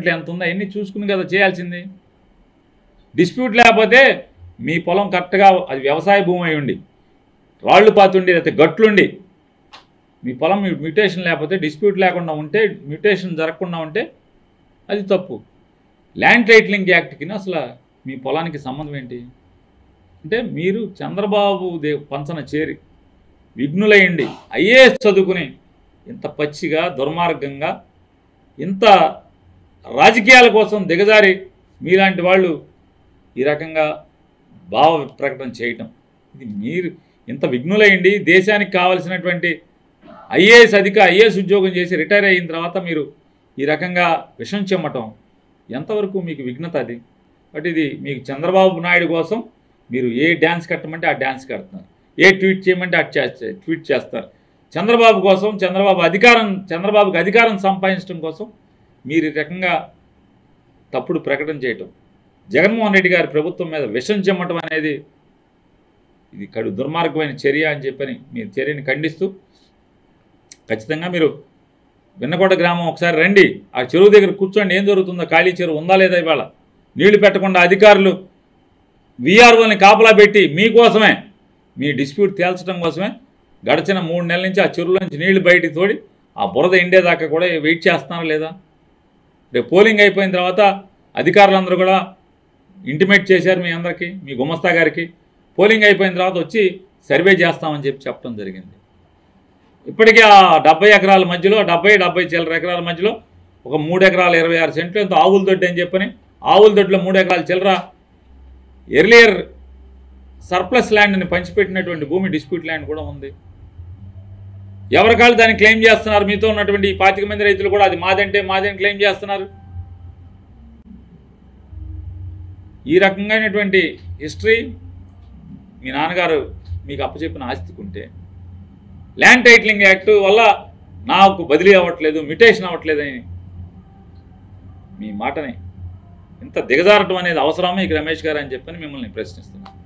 ఎంత ఉందో అవన్నీ చూసుకుని కదా చేయాల్సింది డిస్ప్యూట్ లేకపోతే మీ పొలం కరెక్ట్గా అది వ్యవసాయ భూమి అయి ఉండి రాళ్ళు పాతుండి లేకపోతే గట్లుండి మీ పొలం మ్యూటేషన్ లేకపోతే డిస్ప్యూట్ లేకుండా ఉంటే మ్యూటేషన్ జరగకుండా ఉంటే అది తప్పు ల్యాండ్ టైటిలింగ్ యాక్ట్కి అసలు మీ పొలానికి సంబంధం ఏంటి అంటే మీరు చంద్రబాబు దే పంచన చేరి విఘ్నులయ్యండి ఐఏఎస్ చదువుకుని ఇంత పచ్చిగా దుర్మార్గంగా ఇంత రాజకీయాల కోసం దిగజారి మీలాంటి వాళ్ళు ఈ రకంగా భావ ప్రకటన చేయటం ఇది మీరు ఇంత విఘ్నులయ్యండి దేశానికి కావలసినటువంటి ఐఏఎస్ అధిక ఐఏఎస్ ఉద్యోగం చేసి రిటైర్ అయిన తర్వాత మీరు ఈ రకంగా విషం చెమ్మటం ఎంతవరకు మీకు విఘ్నత అది బట్ ఇది మీకు చంద్రబాబు నాయుడు కోసం మీరు ఏ డ్యాన్స్ కట్టమంటే ఆ డ్యాన్స్ కడుతున్నారు ఏ ట్వీట్ చేయమంటే ఆ చేస్తే ట్వీట్ చేస్తారు చంద్రబాబు కోసం చంద్రబాబు అధికారం చంద్రబాబుకి అధికారం సంపాదించడం కోసం మీరు ఈ రకంగా తప్పుడు ప్రకటన చేయటం జగన్మోహన్ రెడ్డి గారి ప్రభుత్వం మీద విషం చెమ్మటం అనేది ఇది కడు దుర్మార్గమైన చర్య అని చెప్పని మీ చర్యని ఖండిస్తూ ఖచ్చితంగా మీరు విన్నకోట గ్రామం ఒకసారి రండి ఆ చెరువు దగ్గర కూర్చోండి ఏం జరుగుతుందో ఖాళీ చెరువు ఉందా లేదా ఇవాళ నీళ్లు పెట్టకుండా అధికారులు విఆర్ఓని కాపలా పెట్టి మీకోసమే మీ డిస్ప్యూట్ తేల్చడం కోసమే గడిచిన మూడు నెలల నుంచి ఆ చెరువుల నుంచి నీళ్లు బయటికి తోడి ఆ బురద ఎండేదాకా కూడా వెయిట్ చేస్తున్నారా లేదా రేపు పోలింగ్ అయిపోయిన తర్వాత అధికారులందరూ కూడా ఇంటిమేట్ చేశారు మీ అందరికీ మీ గుమస్తా గారికి పోలింగ్ అయిపోయిన తర్వాత వచ్చి సర్వే చేస్తామని చెప్పి చెప్పడం జరిగింది ఇప్పటికీ ఆ డెబ్బై ఎకరాల మధ్యలో డెబ్బై డెబ్బై చిల్లర ఎకరాల మధ్యలో ఒక మూడు ఎకరాల ఇరవై ఆరు సెంట్లు ఎంతో ఆవుల దొడ్డి అని చెప్పని ఆవుల దొడ్లో మూడు ఎకరాల చిల్లర ఎర్లియర్ సర్ప్లస్ ల్యాండ్ని పంచిపెట్టినటువంటి భూమి డిస్ప్యూట్ ల్యాండ్ కూడా ఉంది ఎవరికాళ్ళు దాన్ని క్లెయిమ్ చేస్తున్నారు మీతో ఉన్నటువంటి ఈ పాతిక మంది రైతులు కూడా అది మాదంటే మాదని క్లెయిమ్ చేస్తున్నారు ఈ రకంగానటువంటి హిస్టరీ మీ నాన్నగారు మీకు అప్పచెప్పిన ఆస్తికి ఉంటే ల్యాండ్ టైటిలింగ్ యాక్ట్ వల్ల నాకు బదిలీ అవ్వట్లేదు మ్యుటేషన్ అవ్వట్లేదని మీ మాటని ఇంత దిగజారటం అనేది అవసరమా మీకు రమేష్ గారు అని చెప్పని మిమ్మల్ని ప్రశ్నిస్తున్నాను